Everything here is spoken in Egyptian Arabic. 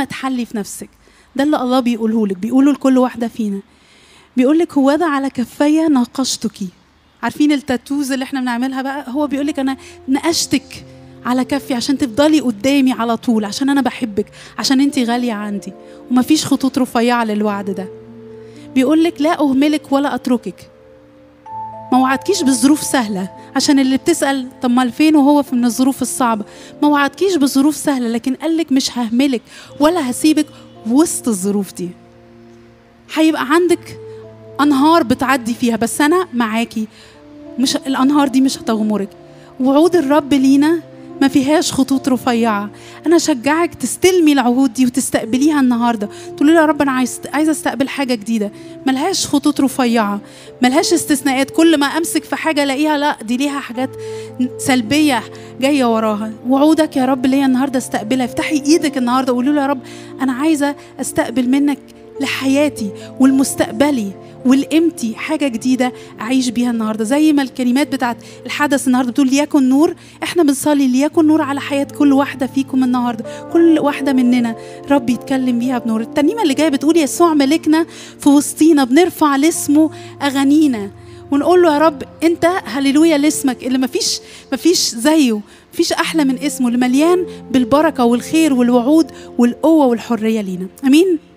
ما تحلي في نفسك ده اللي الله بيقوله لك بيقوله لكل واحده فينا بيقول لك هو ده على كفي ناقشتك عارفين التاتوز اللي احنا بنعملها بقى هو بيقول لك انا نقشتك على كفي عشان تفضلي قدامي على طول عشان انا بحبك عشان انت غاليه عندي ومفيش خطوط رفيعه للوعد ده بيقول لك لا اهملك ولا اتركك ما وعدكيش بالظروف سهله عشان اللي بتسال طب ما فين وهو في من الظروف الصعبه ما وعدكيش بظروف سهله لكن قالك مش ههملك ولا هسيبك وسط الظروف دي هيبقى عندك انهار بتعدي فيها بس انا معاكي مش الانهار دي مش هتغمرك وعود الرب لينا ما فيهاش خطوط رفيعة أنا أشجعك تستلمي العهود دي وتستقبليها النهاردة تقولي له يا رب أنا عايز عايزة أستقبل حاجة جديدة ملهاش خطوط رفيعة ملهاش استثناءات كل ما أمسك في حاجة ألاقيها لا دي ليها حاجات سلبية جاية وراها وعودك يا رب ليا النهاردة استقبلها افتحي إيدك النهاردة وقولي له يا رب أنا عايزة أستقبل منك لحياتي والمستقبلي والقيمتي حاجة جديدة أعيش بيها النهاردة زي ما الكلمات بتاعت الحدث النهاردة بتقول ليكن نور إحنا بنصلي ليكن نور على حياة كل واحدة فيكم النهاردة كل واحدة مننا رب يتكلم بيها بنور الترنيمة اللي جاية بتقول يسوع ملكنا في وسطينا بنرفع لاسمه أغانينا ونقول له يا رب انت هللويا لاسمك اللي مفيش مفيش زيه مفيش احلى من اسمه اللي مليان بالبركه والخير والوعود والقوه والحريه لينا امين